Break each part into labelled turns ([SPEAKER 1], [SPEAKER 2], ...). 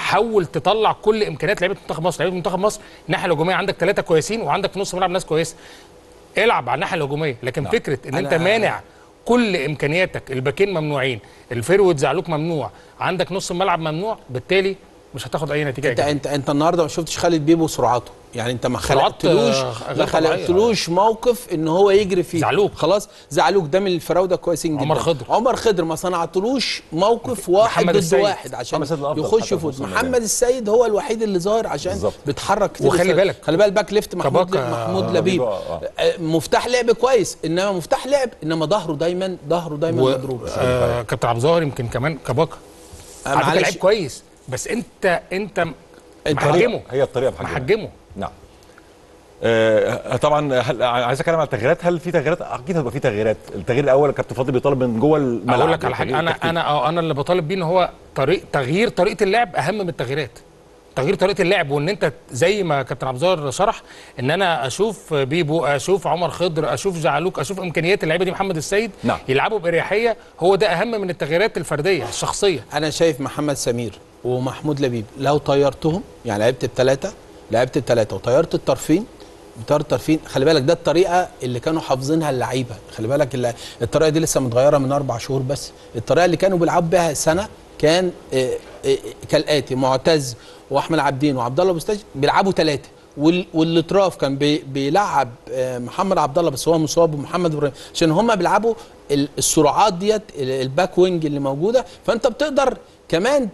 [SPEAKER 1] حاول تطلع كل امكانيات لعيبه منتخب مصر لعيبه منتخب مصر الناحيه الهجوميه عندك ثلاثه كويسين وعندك في نص الملعب ناس كويسه العب على الناحيه الهجوميه لكن نعم. فكره ان انت مانع كل امكانياتك الباكين ممنوعين الفيرود زعلوك ممنوع عندك نص الملعب ممنوع بالتالي مش هتاخد اي نتيجه
[SPEAKER 2] انت انت انت النهارده ما شفتش خالد بيبو سرعته يعني انت ما خلقتلوش ما خلقتلوش موقف ان هو يجري فيه
[SPEAKER 1] زعلوك
[SPEAKER 2] خلاص زعلوك ده من الفراوده كويسين جدا
[SPEAKER 1] عمر خضر
[SPEAKER 2] عمر خضر ما صنعتلوش موقف واحد ضد السيد. واحد عشان يخش يفوز محمد السيد هو الوحيد اللي ظاهر عشان بالزبط. بيتحرك
[SPEAKER 1] كتير وخلي بالك
[SPEAKER 2] خلي بالك باك ليفت محمود محمود لبيب آه. مفتاح لعب كويس انما مفتاح لعب انما ظهره دايما ظهره دايما و... مضروب
[SPEAKER 1] آه كابتن عبد الظاهر يمكن كمان كباكا على فكره لعيب كويس بس انت انت محجمه
[SPEAKER 3] هي الطريقه
[SPEAKER 1] محجمه
[SPEAKER 3] نعم آه طبعا هل عايز اتكلم على التغييرات هل في تغييرات اكيد هتبقى في تغييرات التغيير الاول كابتن فاضل بيطالب من جوه الملعب
[SPEAKER 1] اقول لك على حاجه انا انا انا اللي بطالب بيه ان هو طريق تغيير طريقه اللعب اهم من التغييرات تغيير طريقه اللعب وان انت زي ما كابتن عبد الظاهر شرح ان انا اشوف بيبو اشوف عمر خضر اشوف جعلوك اشوف امكانيات اللعيبه دي محمد السيد
[SPEAKER 3] نعم.
[SPEAKER 1] يلعبوا باريحيه هو ده اهم من التغييرات الفرديه الشخصيه
[SPEAKER 2] انا شايف محمد سمير ومحمود لبيب لو طيرتهم يعني لعبت الثلاثه لعبت الثلاثه وطيرت الطرفين بطير الطرفين خلي بالك ده الطريقه اللي كانوا حافظينها اللعيبه خلي بالك اللي الطريقه دي لسه متغيره من اربع شهور بس الطريقه اللي كانوا بيلعبوا بيها سنه كان كالاتي معتز واحمد عبدين وعبد الله بوستاج بيلعبوا ثلاثه والاطراف كان بي بيلعب محمد عبد الله بس هو مصاب ومحمد ابراهيم عشان هم بيلعبوا السرعات ديت الباك وينج اللي موجوده فانت بتقدر كمان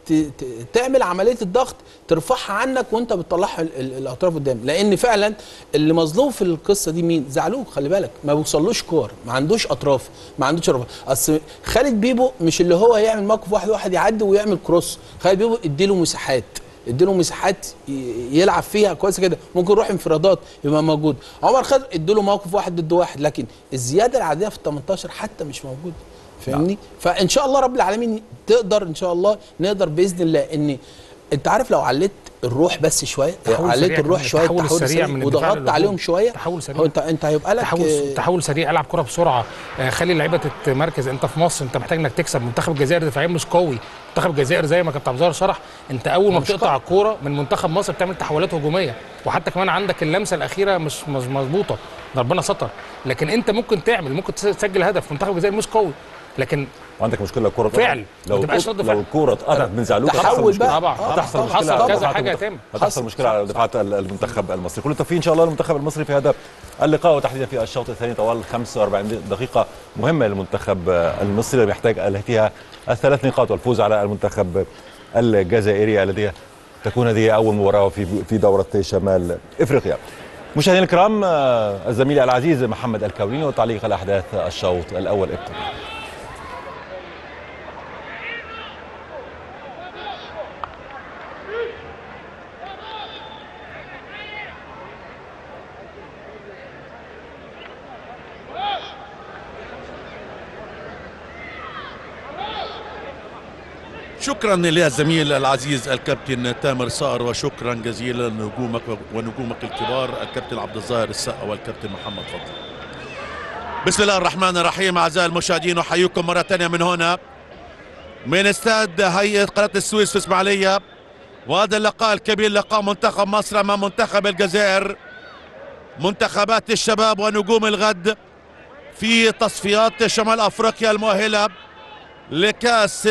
[SPEAKER 2] تعمل عمليه الضغط ترفعها عنك وانت بتطلعها الاطراف قدام لان فعلا اللي مظلوم في القصه دي مين زعلوك خلي بالك ما بيوصلوش كور ما عندوش اطراف ما عندوش اطراف اصل خالد بيبو مش اللي هو يعمل موقف واحد واحد يعدي ويعمل كروس خالد بيبو اديله مساحات اديله مساحات يلعب فيها كويس كده ممكن يروح انفرادات يبقى موجود عمر خضر اديله موقف واحد ضد واحد لكن الزياده العاديه في ال 18 حتى مش موجوده فاهمني فان شاء الله رب العالمين تقدر ان شاء الله نقدر باذن الله ان انت عارف لو عليت الروح بس شويه عليت الروح شويه
[SPEAKER 1] تحول سريع, سريع من
[SPEAKER 2] وضغطت عليهم شويه
[SPEAKER 1] تحول سريع
[SPEAKER 2] هو انت انت هيبقى لك
[SPEAKER 1] تحول تحول سريع العب كره بسرعه خلي اللعيبه تتمركز انت في مصر انت محتاج انك تكسب منتخب الجزائر دفاعيا مش قوي منتخب الجزائر زي ما كابتن عبد الظاهر شرح انت اول ما بتقطع الكوره من منتخب مصر بتعمل تحولات هجوميه وحتى كمان عندك اللمسه الاخيره مش مش مظبوطه ربنا ستر لكن انت ممكن تعمل ممكن تسجل هدف منتخب الجزائر مش قوي لكن
[SPEAKER 3] وعندك مشكله لو الكوره
[SPEAKER 1] فعل
[SPEAKER 3] لو لو الكوره اتقطعت من زعلوك
[SPEAKER 2] هتحصل مشكله
[SPEAKER 1] طبعا
[SPEAKER 3] هتحصل مشكله
[SPEAKER 1] حصل كذا حاجه تم
[SPEAKER 3] هتحصل مشكله على دفاعات المنتخب المصري كل التوفيق ان شاء الله للمنتخب المصري في هذا اللقاء وتحديدا في الشوط الثاني طوال 45 دقيقه مهمه للمنتخب المصري اللي محتاج فيها الثلاث نقاط والفوز على المنتخب الجزائري الذي تكون هذه اول مباراه في في دوره شمال افريقيا مشاهدينا الكرام الزميل العزيز محمد الكوليني وتعليق على احداث الشوط الاول ابتدى
[SPEAKER 4] شكرا للزميل العزيز الكابتن تامر صقر وشكرا جزيلا لنجومك ونجومك الكبار الكابتن عبد الظاهر السقا والكابتن محمد فضل بسم الله الرحمن الرحيم اعزائي المشاهدين احييكم مره ثانيه من هنا من استاد هيئه قناه السويس في اسماعيليه وهذا اللقاء الكبير لقاء منتخب مصر امام منتخب الجزائر منتخبات الشباب ونجوم الغد في تصفيات شمال افريقيا المؤهله لكاس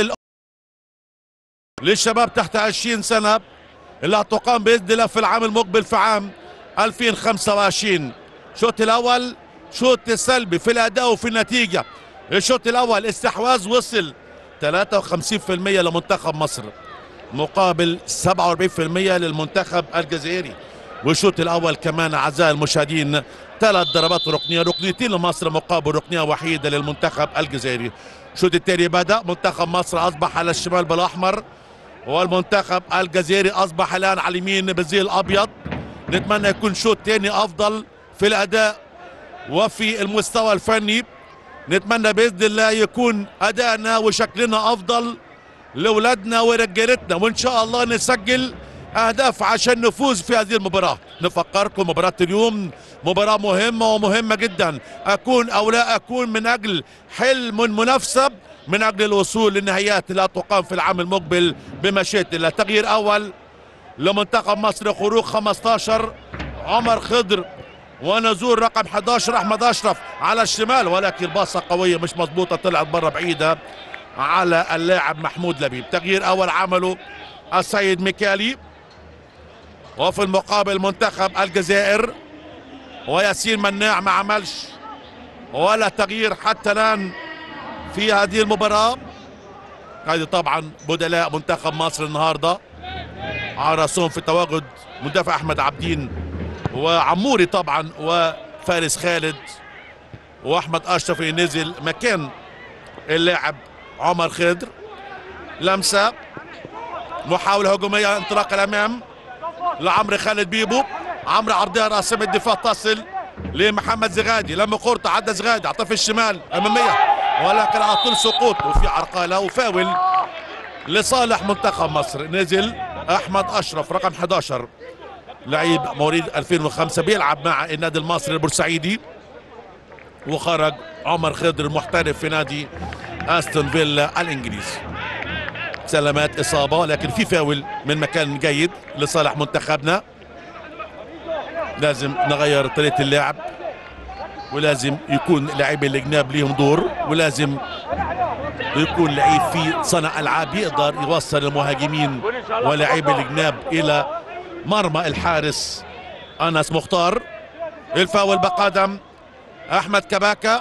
[SPEAKER 4] للشباب تحت 20 سنة اللي هتقام بإذن الله في العام المقبل في عام 2025 الشوط الأول شوط سلبي في الأداء وفي النتيجة الشوط الأول استحواذ وصل 53% لمنتخب مصر مقابل 47% للمنتخب الجزائري والشوط الأول كمان أعزائي المشاهدين ثلاث ضربات ركنية ركنيتين لمصر مقابل ركنية وحيدة للمنتخب الجزائري الشوط الثاني بدأ منتخب مصر أصبح على الشمال بالأحمر والمنتخب الجزائري اصبح الان على اليمين بالزي الابيض نتمنى يكون شوط ثاني افضل في الاداء وفي المستوى الفني نتمنى باذن الله يكون ادائنا وشكلنا افضل لاولادنا ورجالتنا وان شاء الله نسجل اهداف عشان نفوز في هذه المباراه نفكركم مباراه اليوم مباراه مهمه ومهمه جدا اكون او لا اكون من اجل حلم منافسه من اجل الوصول للنهايات لا تقام في العام المقبل بمشيئه الله تغيير اول لمنتخب مصر خروج 15 عمر خضر ونزول رقم 11 احمد اشرف على الشمال ولكن الباصه قويه مش مضبوطه طلعت بره بعيده على اللاعب محمود لبيب تغيير اول عمله السيد ميكالي وفي المقابل منتخب الجزائر وياسين مناع ما عملش ولا تغيير حتى الان في هذه المباراه هذه طبعا بدلاء منتخب مصر النهارده على راسهم في تواجد مدافع احمد عبدين وعموري طبعا وفارس خالد واحمد اشرف اللي نزل مكان اللاعب عمر خضر لمسه محاوله هجوميه انطلاق الامام لعمرو خالد بيبو عمرو عرضيه راسم الدفاع تصل لمحمد زغادي لما كورته عدى زغادي عطاه في الشمال اماميه ولكن على طول سقوط وفي عرقله وفاول لصالح منتخب مصر نزل احمد اشرف رقم 11 لعيب مواليد 2005 بيلعب مع النادي المصري البورسعيدي وخرج عمر خضر المحترف في نادي استون فيلا الانجليزي سلامات اصابه لكن في فاول من مكان جيد لصالح منتخبنا لازم نغير طريقه اللعب ولازم يكون لاعبي الاجناب ليهم دور ولازم يكون لعيب في صنع العاب يقدر يوصل المهاجمين ولاعبي الجناب الى مرمى الحارس انس مختار الفاول بقدم احمد كباكا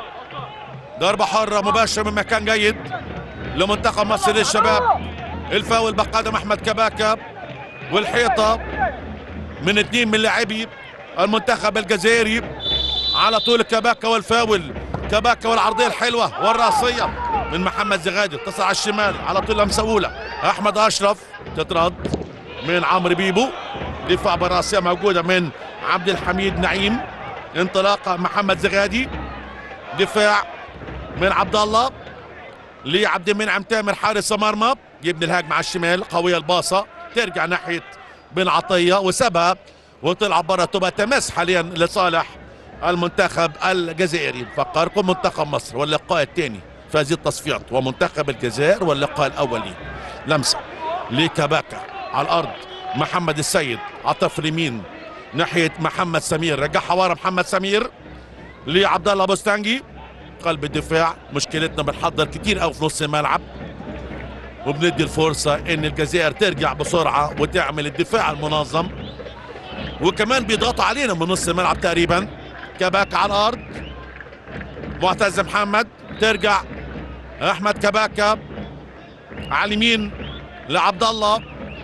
[SPEAKER 4] ضربه حره مباشره من مكان جيد لمنتخب مصر للشباب الفاول بقدم احمد كباكا والحيطه من اثنين من لاعبي المنتخب الجزائري على طول كباكا والفاول كباكا والعرضيه الحلوه والراسيه من محمد زغادي اتصل على الشمال على طول لمسه اولى احمد اشرف تترد من عمرو بيبو دفاع براسيه موجوده من عبد الحميد نعيم انطلاقه محمد زغادي دفاع من عبد الله لعبد المنعم تامر حارس مرمى يبني الهجمه على الشمال قويه الباصه ترجع ناحيه بن عطيه وسابها وطلع بره تبقى تماس حاليا لصالح المنتخب الجزائري فكركم منتخب مصر واللقاء الثاني في هذه التصفيات ومنتخب الجزائر واللقاء الاول ليه لمسه لكباكا على الارض محمد السيد عطف اليمين ناحيه محمد سمير رجعها ورا محمد سمير لعبد الله بوستانجي قلب الدفاع مشكلتنا بنحضر كتير قوي في نص الملعب وبندي الفرصه ان الجزائر ترجع بسرعه وتعمل الدفاع المنظم وكمان بيضغطوا علينا من نص الملعب تقريبا كباكا على الارض معتز محمد ترجع احمد كباكا على اليمين لعبد الله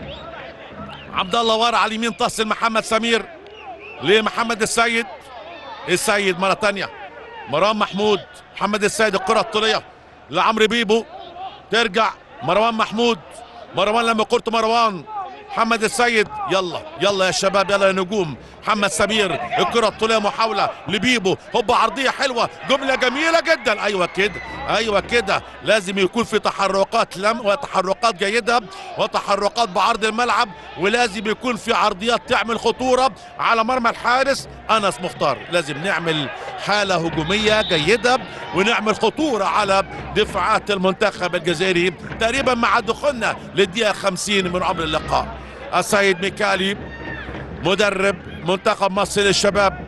[SPEAKER 4] عبد الله ورا على اليمين تصل محمد سمير لمحمد السيد السيد مره ثانيه مروان محمود محمد السيد الكره الطوليه لعمرو بيبو ترجع مروان محمود مروان لما كرة مروان محمد السيد يلا يلا يا شباب يلا يا نجوم محمد سمير الكرة الطولية محاولة لبيبو هوبا عرضية حلوة جملة جميلة جدا ايوه كده ايوه كده لازم يكون في تحركات لم وتحركات جيدة وتحركات بعرض الملعب ولازم يكون في عرضيات تعمل خطورة على مرمى الحارس انس مختار لازم نعمل حالة هجومية جيدة ونعمل خطورة على دفاعات المنتخب الجزائري تقريبا مع دخولنا للدقيقة 50 من عمر اللقاء السيد ميكالي مدرب منتخب مصر للشباب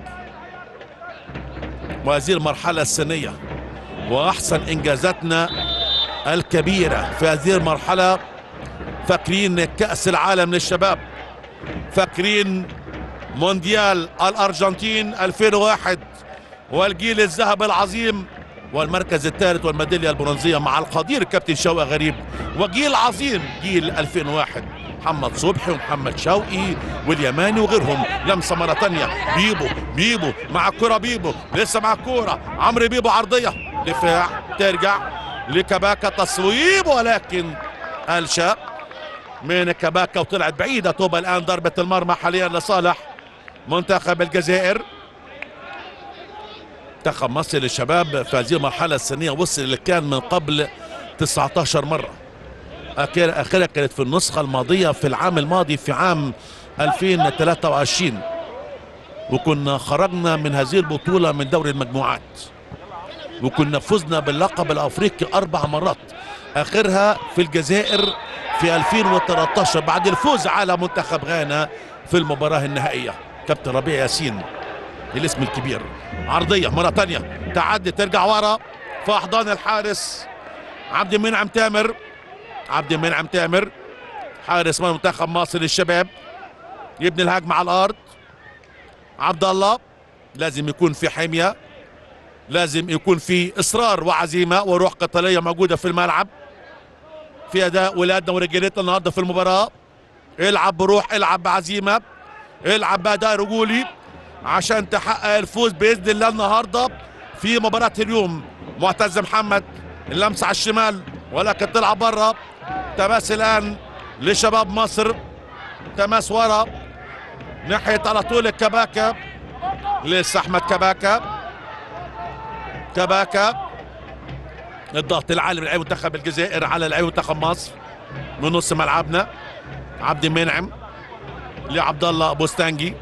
[SPEAKER 4] وهذه المرحلة السنية وأحسن إنجازاتنا الكبيرة في هذه المرحلة فاكرين كأس العالم للشباب فاكرين مونديال الأرجنتين 2001 والجيل الذهبي العظيم والمركز الثالث والميدالية البرونزية مع القدير الكابتن شوقي غريب وجيل عظيم جيل 2001 محمد صبحي ومحمد شوقي واليماني وغيرهم لمسه مره ثانيه بيبو بيبو مع الكره بيبو لسه مع الكوره عمرو بيبو عرضيه دفاع ترجع لكباكا تصويب ولكن الشا من كباكا وطلعت بعيده توبه الان ضربه المرمى حاليا لصالح منتخب الجزائر منتخب مصر للشباب في هذه المرحله السنيه وصل اللي كان من قبل 19 مره أخيرا أخيرا كانت في النسخة الماضية في العام الماضي في عام 2023 وكنا خرجنا من هذه البطولة من دوري المجموعات وكنا فزنا باللقب الافريقي اربع مرات اخرها في الجزائر في 2013 بعد الفوز على منتخب غانا في المباراه النهائيه كابتن ربيع ياسين الاسم الكبير عرضيه مره ثانيه تعدي ترجع ورا في احضان الحارس عبد المنعم تامر عبد المنعم تامر حارس من منتخب مصر للشباب يبني الهجمه على الارض عبد الله لازم يكون في حميه لازم يكون في اصرار وعزيمه وروح قتاليه موجوده في الملعب في اداء ولادنا ورجالتنا النهارده في المباراه العب بروح العب بعزيمه العب باداء رجولي عشان تحقق الفوز باذن الله النهارده في مباراه اليوم معتز محمد اللمسه على الشمال ولكن طلع بره تماس الان لشباب مصر تماس ورا ناحيه على طول الكباكه لسه احمد كباكه كباكه الضغط العالي من لعيبه منتخب الجزائر على لعيبه منتخب مصر من نص ملعبنا عبد المنعم لعبد الله بوستانجي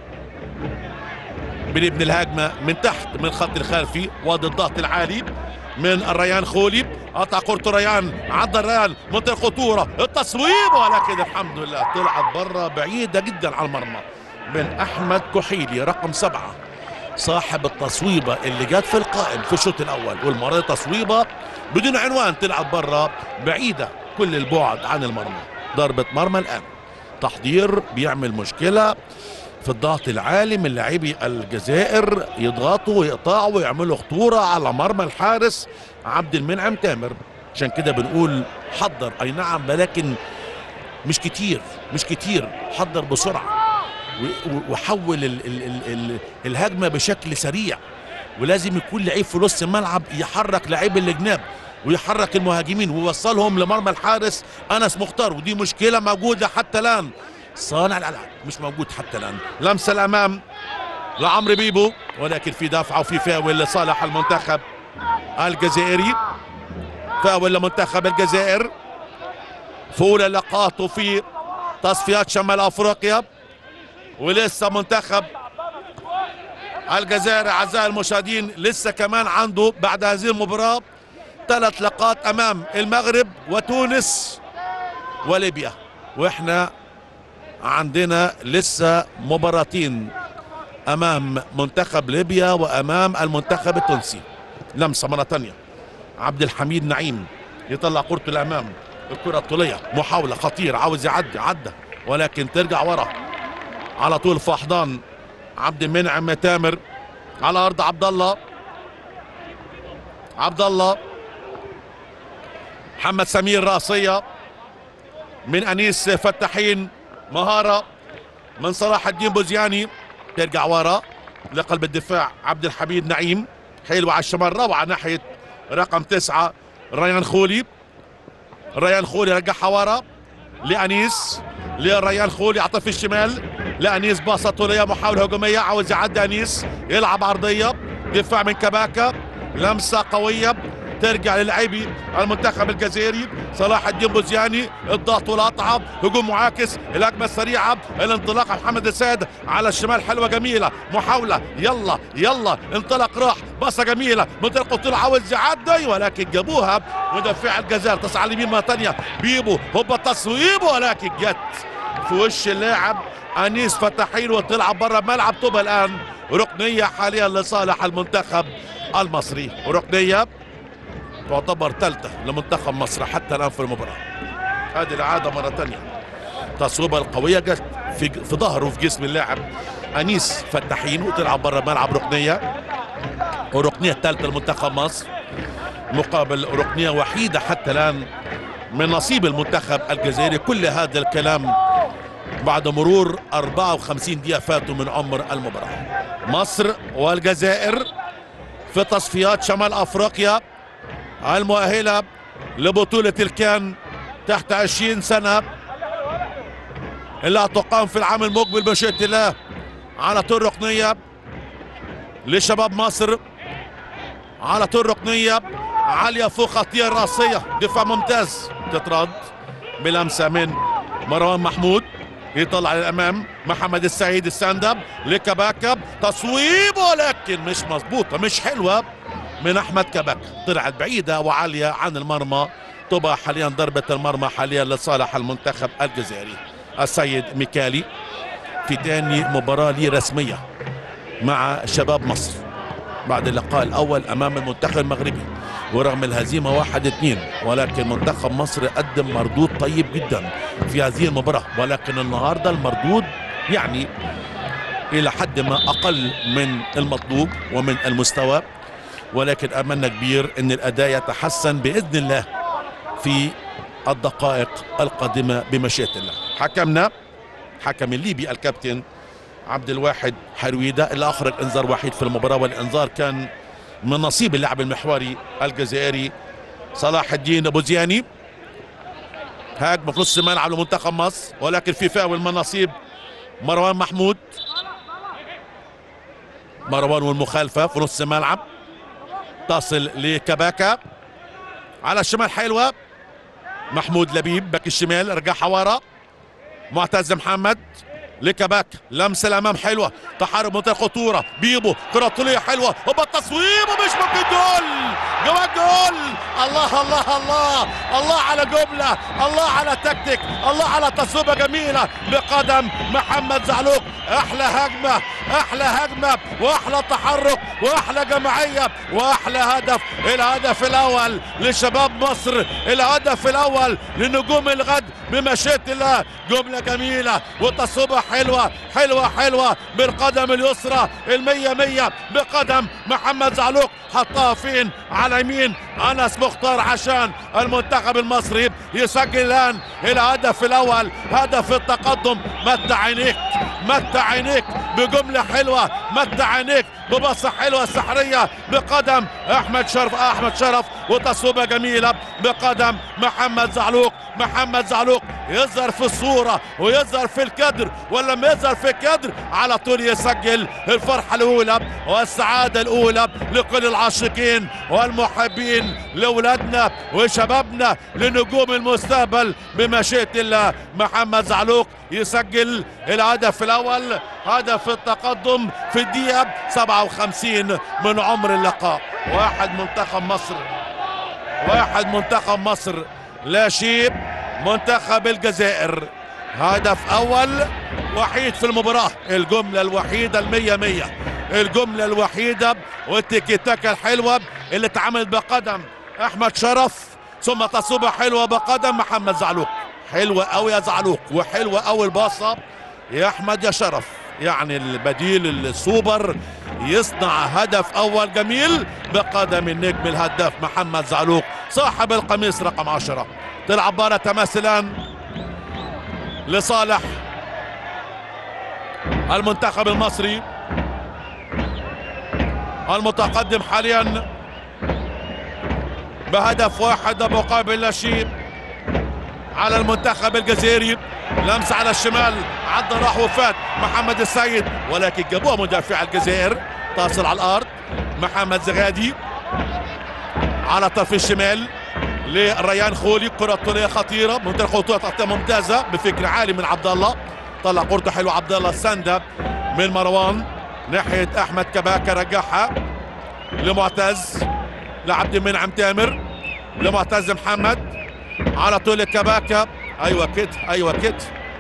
[SPEAKER 4] بنبني الهجمه من تحت من الخط الخلفي وادي الضغط العالي من الريان خولي قطع كرة ريان عدى الريان منطقة الخطورة التصويب ولكن الحمد لله طلعت بره بعيدة جدا على المرمى من أحمد كحيلي رقم سبعة صاحب التصويبة اللي جت في القائم في الشوط الأول والمرة دي تصويبة بدون عنوان طلعت بره بعيدة كل البعد عن المرمى ضربة مرمى الآن تحضير بيعمل مشكلة في الضغط العالي من لاعبي الجزائر يضغطوا ويقطعوا ويعملوا خطورة على مرمى الحارس عبد المنعم تامر عشان كده بنقول حضر اي نعم ولكن مش كتير مش كتير حضر بسرعة و- و- وحول ال ال ال ال الهجمة بشكل سريع ولازم يكون لعيب في نص الملعب يحرك لعيب الجناب ويحرك المهاجمين ويوصلهم لمرمى الحارس انس مختار ودي مشكله موجوده حتى الان صانع الالعاب مش موجود حتى الان لمسه الامام لعمرو بيبو ولكن في دفعه وفي فاول لصالح المنتخب الجزائري فاول لمنتخب الجزائر في اولى لقاطه في تصفيات شمال افريقيا ولسه منتخب الجزائر اعزائي المشاهدين لسه كمان عنده بعد هذه المباراه ثلاث لقاءات امام المغرب وتونس وليبيا واحنا عندنا لسه مباراتين امام منتخب ليبيا وامام المنتخب التونسي لمسه مره ثانيه عبد الحميد نعيم يطلع كرته الامام الكره الطوليه محاوله خطيره عاوز يعدي عدى ولكن ترجع ورا على طول في احضان عبد المنعم تامر على ارض عبد الله عبد الله محمد سمير راسيه من انيس فتاحين مهاره من صلاح الدين بوزياني ترجع ورا لقلب الدفاع عبد الحميد نعيم حلوه على الشمال روعه ناحيه رقم تسعه ريان خولي ريان خولي رجعها ورا لانيس لريان خولي اعطى في الشمال لانيس باصه طوليه محاوله هجوميه عاوز يعدي انيس يلعب عرضيه دفاع من كباكا لمسه قويه ترجع للاعبي المنتخب الجزائري صلاح الدين بوزياني الضغط والقطعه هجوم معاكس الهجمه السريعه الانطلاق محمد السيد على الشمال حلوه جميله محاوله يلا يلا انطلق راح باصه جميله منطقه القطير عاوز يعدي ولكن جابوها مدافع الجزائر تصعد اليمين مره ثانيه بيبو هوبا تصويب ولكن جت في وش اللاعب انيس فتحين وتلعب بره الملعب تبقى الان ركنيه حاليا لصالح المنتخب المصري ركنيه تعتبر ثالثة لمنتخب مصر حتى الآن في المباراة هذه العادة مرة ثانية تصويبة القوية جت في في ظهره في جسم اللاعب أنيس فتحين وتلعب برا الملعب ركنية وركنية الثالثة لمنتخب مصر مقابل ركنية وحيدة حتى الآن من نصيب المنتخب الجزائري كل هذا الكلام بعد مرور 54 دقيقة فاتوا من عمر المباراة مصر والجزائر في تصفيات شمال أفريقيا المؤهلة لبطولة الكان تحت 20 سنة اللي هتقام في العام المقبل بمشيئة الله على طول ركنية لشباب مصر على طول ركنية عالية فوق خطية الرأسية دفاع ممتاز تترد بلمسة من مروان محمود يطلع للأمام محمد السعيد الساند اب لكباكب تصويب ولكن مش مظبوطة مش حلوة من احمد كبك طلعت بعيده وعاليه عن المرمى تبقى حاليا ضربه المرمى حاليا لصالح المنتخب الجزائري السيد ميكالي في تاني مباراه لي رسميه مع شباب مصر بعد اللقاء الاول امام المنتخب المغربي ورغم الهزيمه واحد اتنين ولكن منتخب مصر قدم مردود طيب جدا في هذه المباراه ولكن النهارده المردود يعني الى حد ما اقل من المطلوب ومن المستوى ولكن املنا كبير ان الاداء يتحسن باذن الله في الدقائق القادمه بمشيئه الله حكمنا حكم الليبي الكابتن عبد الواحد حرويده اللي اخرج انذار وحيد في المباراه والانذار كان من نصيب اللاعب المحوري الجزائري صلاح الدين ابو زياني هاجم في نص الملعب لمنتخب مصر ولكن في فاول من نصيب مروان محمود مروان والمخالفه في نص الملعب تصل لكباكا على الشمال حلوه محمود لبيب باك الشمال رجعها ورا معتز محمد لكباك لمسه الامام حلوه تحرك منطقه خطوره بيبو كره طوليه حلوه هوبا التصويب ومش ممكن جول جوال جول الله الله الله الله على جمله الله على تكتيك الله على تصويبه جميله بقدم محمد زعلوق احلى هجمه احلى هجمه واحلى تحرك واحلى جماعيه واحلى هدف الهدف الاول لشباب مصر الهدف الاول لنجوم الغد بمشيئه الله جمله جميله وتصويبه حلوه حلوه حلوه بالقدم اليسرى المية مية بقدم محمد زعلوق حطها فين على يمين انس مختار عشان المنتخب المصري يسجل الان الهدف الاول هدف التقدم مد عينيك مد عينيك بجمله حلوه مد عينيك ببصه حلوه سحريه بقدم احمد شرف احمد شرف وتصويبه جميله بقدم محمد زعلوق محمد زعلوق يظهر في الصوره ويظهر في الكادر ولما يظهر في الكادر على طول يسجل الفرحه الاولى والسعاده الاولى لكل العاشقين والمحبين لاولادنا وشبابنا لنجوم المستقبل بمشيئه الله محمد زعلوق يسجل الهدف الاول هدف التقدم في الدقيقه 57 من عمر اللقاء واحد منتخب مصر واحد منتخب مصر لا شيء منتخب الجزائر هدف اول وحيد في المباراة الجملة الوحيدة المية مية الجملة الوحيدة والتيكي تاكا الحلوة اللي اتعملت بقدم احمد شرف ثم تصويبة حلوة بقدم محمد زعلوق حلوة قوي يا زعلوق وحلوة قوي الباصة يا احمد يا شرف يعني البديل السوبر يصنع هدف اول جميل بقدم النجم الهداف محمد زعلوق صاحب القميص رقم عشرة تلعب بارة تماس الان لصالح المنتخب المصري المتقدم حاليا بهدف واحد مقابل لا شيء على المنتخب الجزائري لمسه على الشمال عدى راح وفات محمد السيد ولكن جابوها مدافع الجزائر تصل على الارض محمد زغادي على طرف الشمال لريان خولي كرة طولية خطيرة منطقة خطوة تغطية ممتازة بفكر عالي من عبد الله طلع كرة حلوة عبد الله السندة من مروان ناحية أحمد كباكة رجعها لمعتز لعبد المنعم تامر لمعتز محمد على طول الكباكة أيوة كده أيوة كده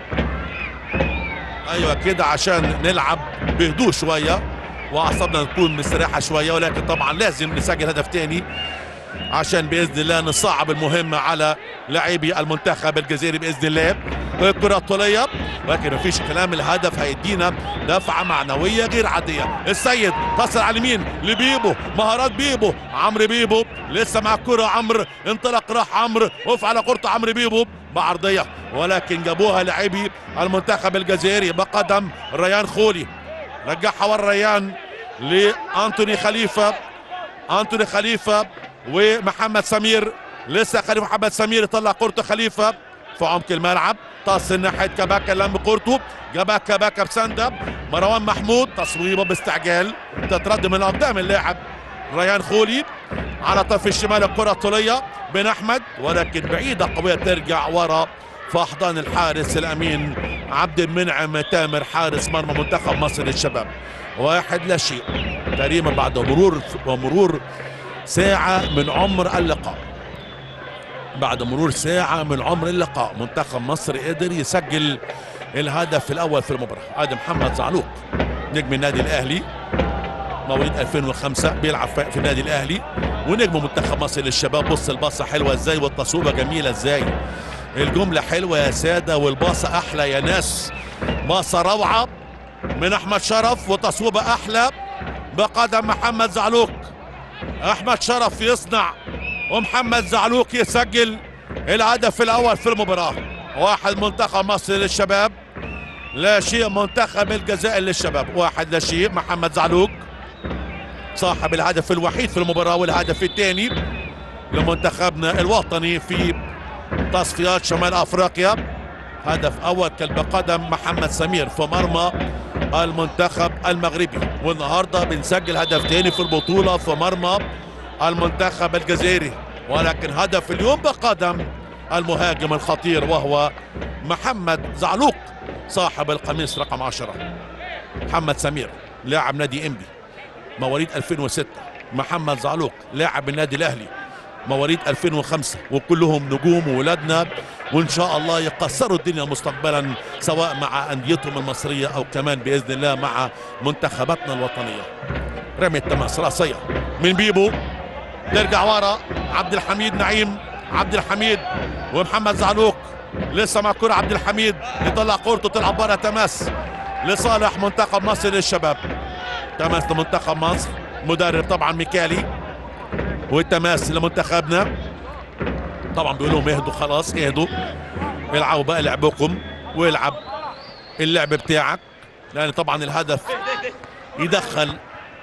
[SPEAKER 4] أيوة كده عشان نلعب بهدوء شوية وأعصابنا تكون مستريحة شوية ولكن طبعا لازم نسجل هدف تاني عشان باذن الله نصعب المهمه على لاعبي المنتخب الجزائري باذن الله الكره الطوليه ولكن مفيش كلام الهدف هيدينا دفعه معنويه غير عاديه السيد تصل على اليمين لبيبو مهارات بيبو عمرو بيبو لسه مع الكره عمرو انطلق راح عمرو وقف على كره عمرو بيبو بعرضيه ولكن جابوها لاعبي المنتخب الجزائري بقدم ريان خولي رجعها ورا ريان لانتوني خليفه انتوني خليفه ومحمد سمير لسه خليفه محمد سمير يطلع كورته خليفه في عمق الملعب تصل ناحيه كباكا لم كورته جابها كباكا بسنده مروان محمود تصويبه باستعجال تترد من قدام اللاعب ريان خولي على طرف الشمال الكره الطوليه بن احمد ولكن بعيده قويه ترجع ورا في احضان الحارس الامين عبد المنعم تامر حارس مرمى منتخب مصر للشباب واحد لا شيء تقريبا بعد مرور ومرور ساعة من عمر اللقاء بعد مرور ساعة من عمر اللقاء منتخب مصر قدر يسجل الهدف الأول في المباراة ادي محمد زعلوق نجم النادي الأهلي مواليد 2005 بيلعب في النادي الأهلي ونجم منتخب مصر للشباب بص الباصة حلوة ازاي والتصويبة جميلة ازاي الجملة حلوة يا سادة والباصة أحلى يا ناس باصة روعة من أحمد شرف وتصويبة أحلى بقدم محمد زعلوق أحمد شرف يصنع ومحمد زعلوق يسجل الهدف الأول في المباراة واحد منتخب مصر للشباب لا شيء منتخب الجزائر للشباب واحد لا شيء محمد زعلوق صاحب الهدف الوحيد في المباراة والهدف الثاني لمنتخبنا الوطني في تصفيات شمال افريقيا هدف اول كان بقدم محمد سمير في مرمى المنتخب المغربي والنهارده بنسجل هدف تاني في البطوله في مرمى المنتخب الجزائري ولكن هدف اليوم بقدم المهاجم الخطير وهو محمد زعلوق صاحب القميص رقم 10 محمد سمير لاعب نادي انبي مواليد 2006 محمد زعلوق لاعب النادي الاهلي مواليد 2005 وكلهم نجوم وولادنا وان شاء الله يكسروا الدنيا مستقبلا سواء مع انديتهم المصريه او كمان باذن الله مع منتخباتنا الوطنيه رمي التماس راسيه من بيبو ترجع ورا عبد الحميد نعيم عبد الحميد ومحمد زعلوق لسه مع كرة عبد الحميد يطلع كورته تلعب بره تماس لصالح منتخب مصر للشباب تماس لمنتخب مصر مدرب طبعا ميكالي والتماس لمنتخبنا طبعا بيقول لهم اهدوا خلاص اهدوا العبوا بقى لعبكم والعب اللعب بتاعك لان طبعا الهدف يدخل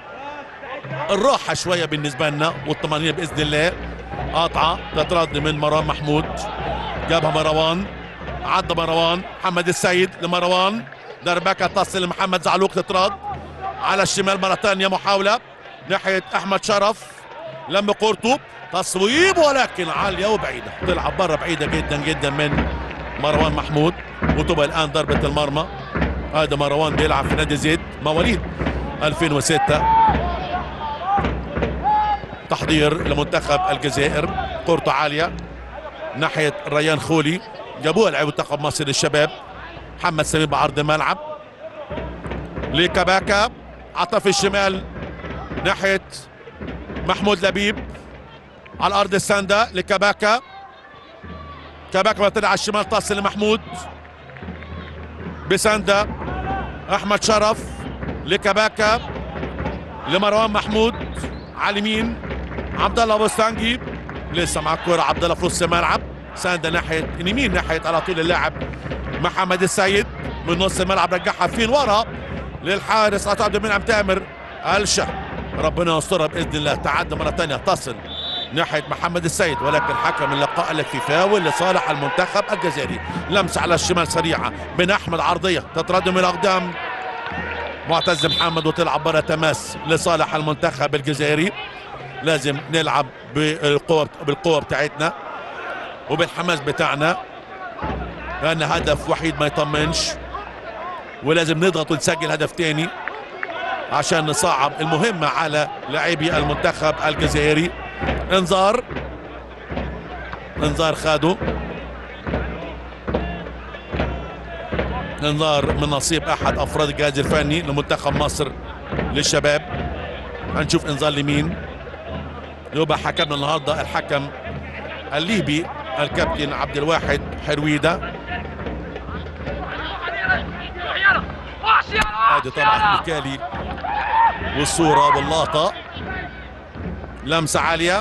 [SPEAKER 4] الراحة شوية بالنسبة لنا والطمأنينة بإذن الله قاطعة تترد من مروان محمود جابها مروان عدى مروان محمد السيد لمروان دربكة تصل لمحمد زعلوق تترد على الشمال مرة ثانية محاولة ناحية أحمد شرف لم كورته تصويب ولكن عالية وبعيدة تلعب بره بعيدة جدا جدا من مروان محمود وتبقى الآن ضربة المرمى هذا مروان بيلعب في نادي زيد مواليد 2006 تحضير لمنتخب الجزائر كورته عالية ناحية ريان خولي جابوها لعيبة منتخب مصر للشباب محمد سمير بعرض الملعب لكباكا عطف الشمال ناحية محمود لبيب على الارض الساندا لكباكا كباكا طلع على الشمال تصل لمحمود بساندا احمد شرف لكباكا لمروان محمود على اليمين عبد الله بوستانجي لسه مع الكوره عبد الله في نص الملعب ساندا ناحيه اليمين ناحيه على طول اللاعب محمد السيد من نص الملعب رجعها فين ورا للحارس عطاء عبد المنعم تامر الشه ربنا يسترها باذن الله تعدى مره ثانيه تصل ناحيه محمد السيد ولكن حكم اللقاء قال لك في فاول لصالح المنتخب الجزائري لمسه على الشمال سريعه من احمد عرضيه تتردد من الاقدام معتز محمد وتلعب بره تماس لصالح المنتخب الجزائري لازم نلعب بالقوه بالقوه بتاعتنا وبالحماس بتاعنا لان هدف وحيد ما يطمنش ولازم نضغط ونسجل هدف تاني عشان نصعب المهمة على لاعبي المنتخب الجزائري انذار انذار خادوا انذار من نصيب احد افراد الجهاز الفني لمنتخب مصر للشباب هنشوف انذار لمين يبقى حكمنا النهارده الحكم الليبي الكابتن عبد الواحد حرويده ادي طبعا ميكالي والصوره واللقطه لمسه عاليه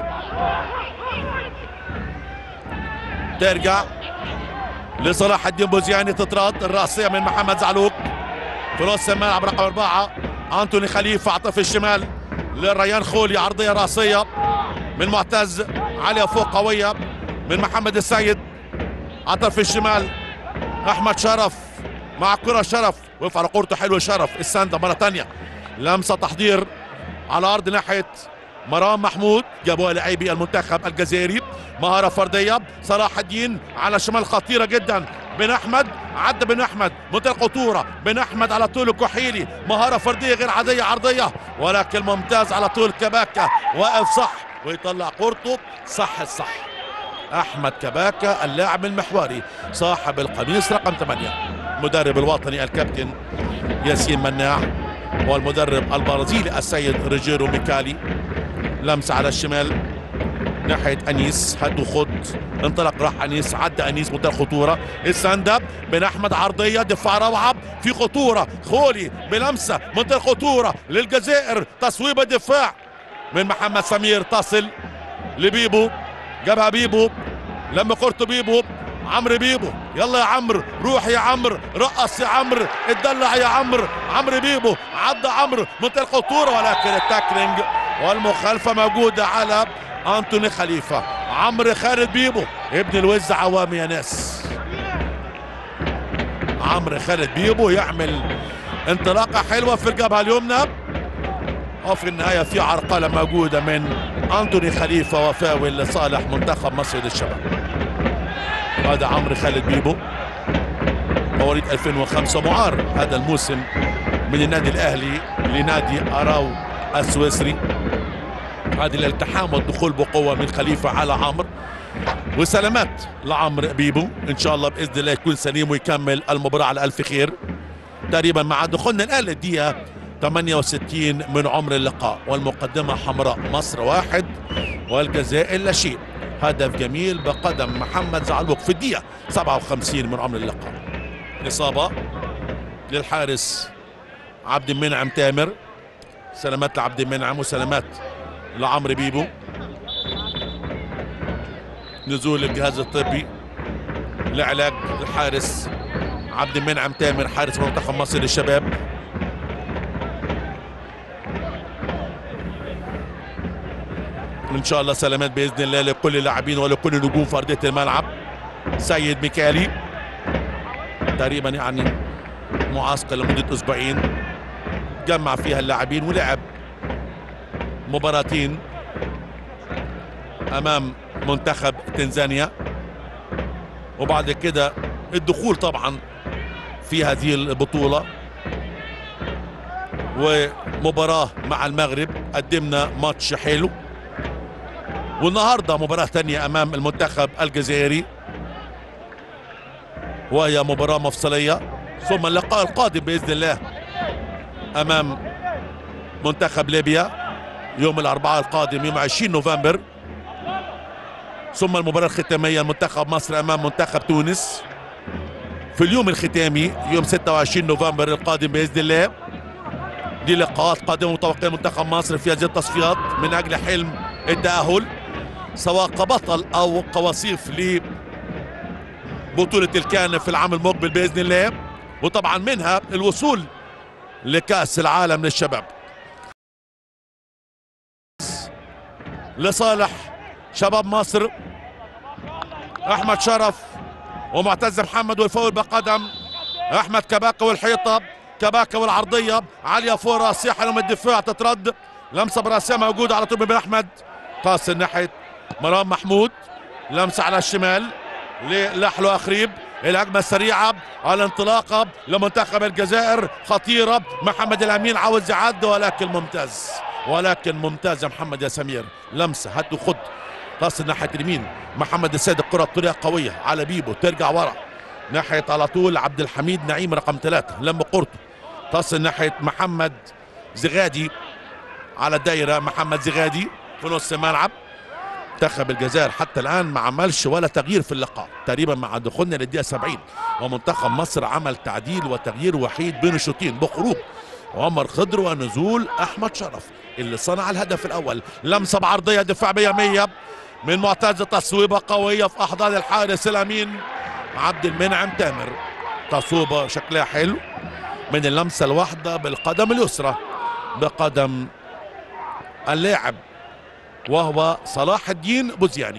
[SPEAKER 4] ترجع لصلاح الدين بوزياني تترد الراسيه من محمد زعلوق في نص الملعب رقم اربعه انتوني خليفه عطى في الشمال للريان خولي عرضيه راسيه من معتز عاليه فوق قويه من محمد السيد عطى في الشمال احمد شرف مع كرة شرف وقف على كورته حلو شرف الساندا مرة تانية لمسة تحضير على أرض ناحية مروان محمود جابوها لاعبي المنتخب الجزائري مهارة فردية صلاح الدين على شمال خطيرة جدا بن أحمد عدى بن أحمد منتهى الخطورة بن أحمد على طول الكحيلي مهارة فردية غير عادية عرضية ولكن ممتاز على طول كباكة واقف صح ويطلع كورته صح الصح احمد كباكا اللاعب المحوري صاحب القميص رقم 8 مدرب الوطني الكابتن ياسين مناع والمدرب البرازيلي السيد ريجيرو ميكالي لمسه على الشمال ناحيه انيس هد وخد انطلق راح انيس عدى انيس منتهى الخطوره الساند اب من احمد عرضيه دفاع روعه في خطوره خولي بلمسه منتهى الخطوره للجزائر تصويبه دفاع من محمد سمير تصل لبيبو جابها بيبو لما كورته بيبو عمرو بيبو يلا يا عمرو روح يا عمرو رقص يا عمرو اتدلع يا عمرو عمرو بيبو عدى عمرو منتهى الخطوره ولكن التاكلينج والمخالفه موجوده على انتوني خليفه عمرو خالد بيبو ابن الوز عوامي يا ناس عمرو خالد بيبو يعمل انطلاقه حلوه في الجبهه اليمنى وفي النهايه في عرقله موجوده من انتوني خليفه وفاول لصالح منتخب مصر للشباب هذا عمرو خالد بيبو مواليد 2005 معار هذا الموسم من النادي الاهلي لنادي اراو السويسري هذه الالتحام والدخول بقوه من خليفه على عمرو وسلامات لعمرو بيبو ان شاء الله باذن الله يكون سليم ويكمل المباراه على الف خير تقريبا مع دخولنا الان للدقيقه 68 من عمر اللقاء والمقدمه حمراء مصر واحد والجزائر لا شيء هدف جميل بقدم محمد زعلوق في الدقيقه 57 من عمر اللقاء اصابه للحارس عبد المنعم تامر سلامات لعبد المنعم وسلامات لعمرو بيبو نزول الجهاز الطبي لعلاج الحارس عبد المنعم تامر حارس منتخب مصر للشباب ان شاء الله سلامات باذن الله لكل اللاعبين ولكل نجوم في ارضيه الملعب سيد ميكالي تقريبا يعني معسكر لمده اسبوعين جمع فيها اللاعبين ولعب مباراتين امام منتخب تنزانيا وبعد كده الدخول طبعا في هذه البطولة ومباراة مع المغرب قدمنا ماتش حلو والنهاردة مباراة تانية أمام المنتخب الجزائري وهي مباراة مفصلية ثم اللقاء القادم بإذن الله أمام منتخب ليبيا يوم الأربعاء القادم يوم 20 نوفمبر ثم المباراة الختامية منتخب مصر أمام منتخب تونس في اليوم الختامي يوم 26 نوفمبر القادم بإذن الله دي لقاءات قادمة متوقعة منتخب مصر في هذه التصفيات من أجل حلم التأهل سواء كبطل أو كوصيف لبطولة الكان في العام المقبل بإذن الله وطبعا منها الوصول لكأس العالم للشباب لصالح شباب مصر احمد شرف ومعتز محمد والفول بقدم احمد كباكا والحيطه كباكا والعرضيه عاليه فوق راسيه حلم الدفاع تترد لمسه براسيه موجوده على طول بن احمد تصل ناحيه مرام محمود لمسه على الشمال للحلو اخريب الهجمه السريعه على انطلاقه لمنتخب الجزائر خطيره محمد الامين عاوز يعد ولكن ممتاز ولكن ممتاز يا محمد يا سمير لمسه هات وخد تصل ناحيه اليمين محمد السيد الكره بطريقه قويه على بيبو ترجع ورا ناحيه على طول عبد الحميد نعيم رقم ثلاثة لم قرطه تصل ناحيه محمد زغادي على الدايره محمد زغادي في نص الملعب منتخب الجزائر حتى الان ما عملش ولا تغيير في اللقاء تقريبا مع دخولنا للدقيقه 70 ومنتخب مصر عمل تعديل وتغيير وحيد بين الشوطين بخروج عمر خضر ونزول احمد شرف اللي صنع الهدف الاول لمسه بعرضيه دفاع 100 100 من معتز تصويبه قويه في احضان الحارس الامين عبد المنعم تامر تصويبه شكلها حلو من اللمسه الواحده بالقدم اليسرى بقدم اللاعب وهو صلاح الدين بوزياني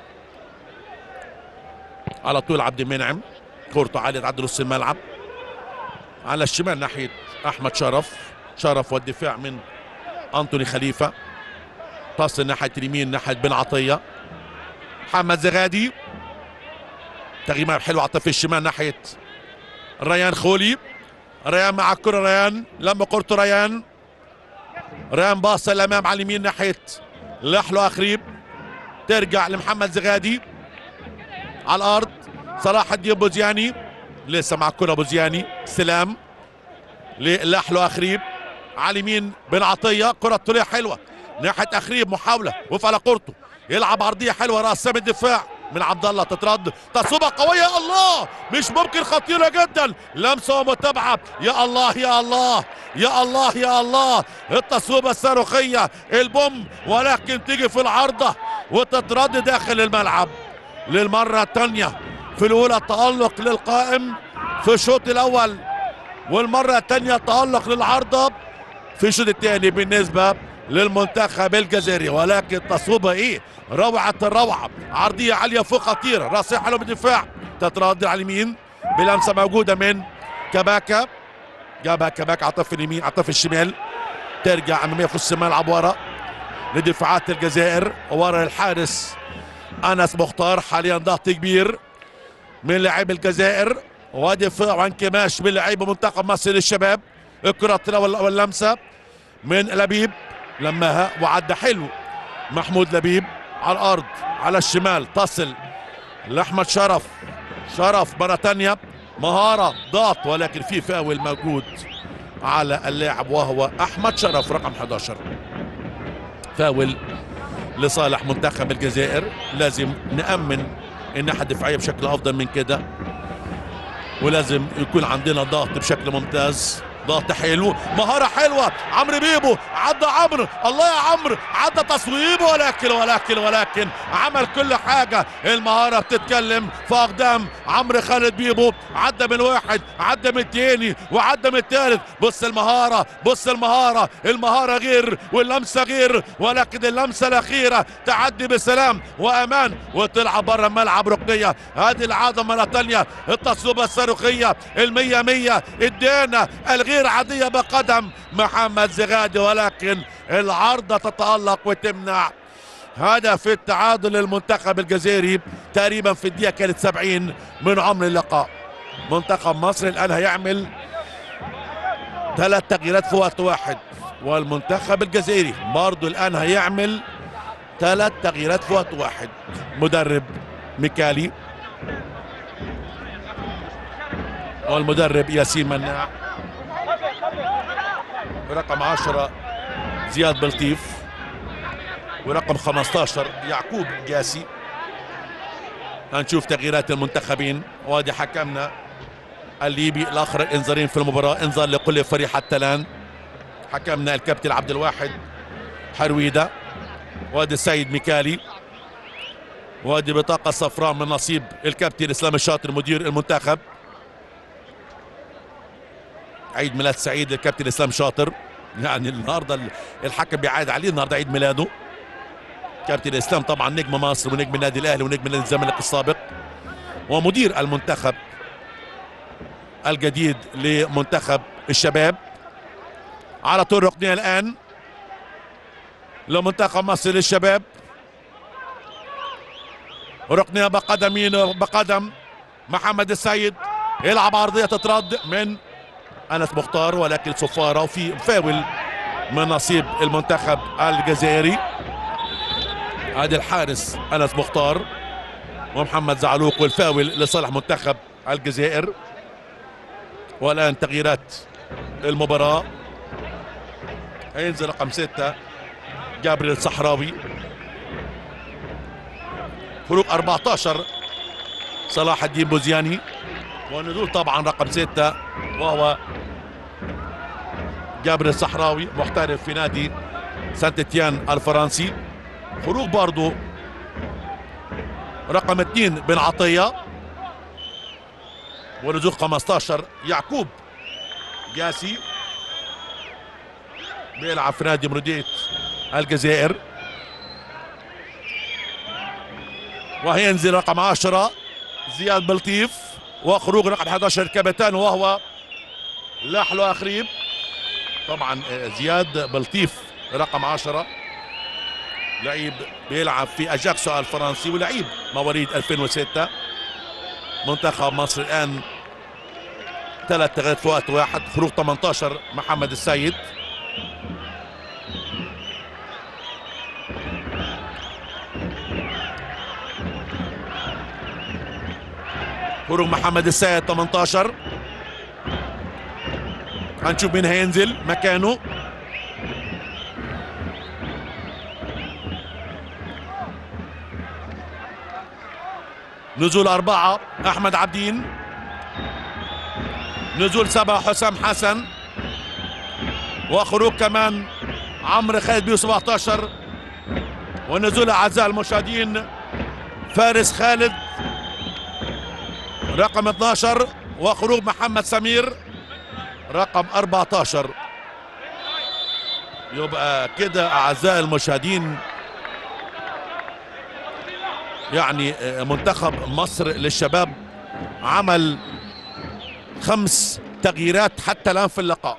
[SPEAKER 4] على طول عبد المنعم كورته عالية تعدي نص الملعب على الشمال ناحية أحمد شرف شرف والدفاع من أنتوني خليفة تصل ناحية اليمين ناحية بن عطية محمد زغادي تغيير حلو على الطرف الشمال ناحية ريان خولي ريان مع الكرة ريان لما كورته ريان ريان باص الأمام على اليمين ناحية لحلو اخريب ترجع لمحمد زغادي على الارض صلاح الدين بوزياني لسه مع الكره بوزياني سلام للحلو اخريب على اليمين بن عطيه كره طوليه حلوه ناحيه اخريب محاوله وقف على كورته يلعب عرضيه حلوه راس سام الدفاع من عبد الله تترد تصوبه قويه الله مش ممكن خطيره جدا لمسه ومتابعه يا الله يا الله يا الله يا الله التصويبه الصاروخيه البوم ولكن تيجي في العارضه وتترد داخل الملعب للمره الثانيه في الاولى تالق للقائم في الشوط الاول والمره الثانيه تالق للعارضه في الشوط الثاني بالنسبه للمنتخب الجزائري ولكن تصويبه ايه روعه الروعه عرضيه عاليه فوق خطيره راسيه حلوه بالدفاع تتردد على اليمين بلمسه موجوده من كباكا جابها كباكا عطف في اليمين عطف في الشمال ترجع اماميه في نص الملعب ورا لدفاعات الجزائر ورا الحارس انس مختار حاليا ضغط كبير من لاعب الجزائر ودفاع وانكماش من لاعب منتخب مصر للشباب الكره الطلوه واللمسه من لبيب لماها وعدى حلو محمود لبيب على الارض على الشمال تصل لاحمد شرف شرف مره ثانيه مهاره ضغط ولكن في فاول موجود على اللاعب وهو احمد شرف رقم 11 فاول لصالح منتخب الجزائر لازم نامن الناحيه الدفاعيه بشكل افضل من كده ولازم يكون عندنا ضغط بشكل ممتاز ضغط حلو مهارة حلوة عمرو بيبو عدى عمرو الله يا عمرو عدى تصويبه ولكن ولكن ولكن عمل كل حاجة المهارة بتتكلم في أقدام عمرو خالد بيبو عدى من واحد عدى من التاني وعدى من التالت بص المهارة بص المهارة المهارة غير واللمسة غير ولكن اللمسة الأخيرة تعدي بسلام وأمان وتلعب بره الملعب ركنية هذه العادة مرة تانية التصويبة الصاروخية المية مية ادانا الغير عادية بقدم محمد زغادي ولكن العارضة تتألق وتمنع هدف التعادل للمنتخب الجزائري تقريبا في الدقيقة كانت 70 من عمر اللقاء منتخب مصر الآن هيعمل ثلاث تغييرات في وقت واحد والمنتخب الجزائري برضه الآن هيعمل ثلاث تغييرات في وقت واحد مدرب ميكالي والمدرب ياسين مناع رقم 10 زياد بلطيف ورقم 15 يعقوب جاسي هنشوف تغييرات المنتخبين وادي حكمنا الليبي الاخر الانذارين في المباراه انذار لكل فريق حتى الان حكمنا الكابتن عبد الواحد حرويده وادي السيد ميكالي وادي بطاقه صفراء من نصيب الكابتن اسلام الشاطر مدير المنتخب عيد ميلاد سعيد للكابتن اسلام شاطر يعني النهارده الحكم بيعاد عليه النهارده عيد ميلاده كابتن اسلام طبعا نجم مصر ونجم النادي الاهلي ونجم نادي الزمالك السابق ومدير المنتخب الجديد لمنتخب الشباب على طول ركنيه الان لمنتخب مصر للشباب ركنيه بقدم مين بقدم محمد السيد يلعب عرضيه تترد من انس مختار ولكن صفاره وفي فاول من نصيب المنتخب الجزائري ادي الحارس انس مختار ومحمد زعلوق والفاول لصالح منتخب الجزائر والان تغييرات المباراه هينزل رقم ستة جابريل الصحراوي فروق 14 صلاح الدين بوزياني ونزول طبعا رقم ستة وهو جابر الصحراوي محترف في نادي سانت تيان الفرنسي خروج برضو رقم اثنين بن عطية ونزول 15 يعقوب جاسي بيلعب في نادي مرودية الجزائر وهينزل رقم 10 زياد بلطيف وخروج رقم 11 كابتن وهو لحلو اخريب طبعا زياد بلطيف رقم 10 لعيب بيلعب في اجاكسو الفرنسي ولعيب مواليد 2006 منتخب مصر الان ثلاث تغييرات في وقت واحد خروج 18 محمد السيد خروج محمد السيد 18 هنشوف مين هينزل مكانه نزول أربعة أحمد عبدين نزول سبعة حسام حسن وخروج كمان عمرو خالد بيو 17 ونزول أعزائي المشاهدين فارس خالد رقم 12 وخروج محمد سمير رقم 14 يبقى كده أعزائي المشاهدين يعني منتخب مصر للشباب عمل خمس تغييرات حتى الآن في اللقاء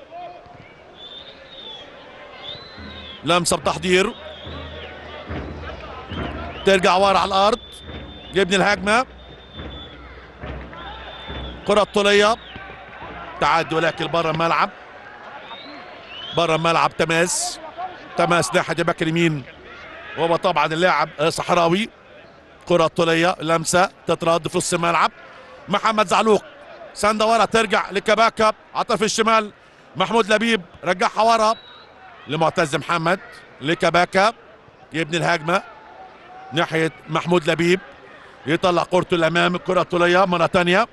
[SPEAKER 4] لمسة بتحضير ترجع ورا على الأرض يبني الهجمة كرة طولية تعدي ولكن برا الملعب برا الملعب تماس تماس ناحية الباك اليمين وهو طبعا اللاعب صحراوي كرة طولية لمسة تترد في نص الملعب محمد زعلوق سندة ورا ترجع لكباكا على طرف الشمال محمود لبيب رجعها ورا لمعتز محمد لكباكا يبني الهجمة ناحية محمود لبيب يطلع كورته الأمام الكرة الطولية مرة ثانية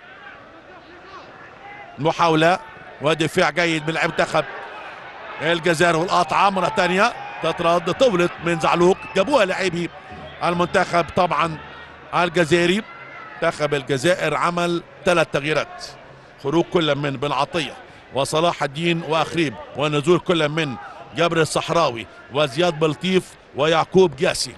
[SPEAKER 4] محاولة ودفاع جيد من لاعب منتخب الجزائر والقاطعة مرة ثانية تترد طولت من زعلوق جابوها لاعبي المنتخب طبعا الجزائري منتخب الجزائر عمل ثلاث تغييرات خروج كل من بن عطيه وصلاح الدين واخريب ونزول كل من جبر الصحراوي وزياد بلطيف ويعقوب جاسي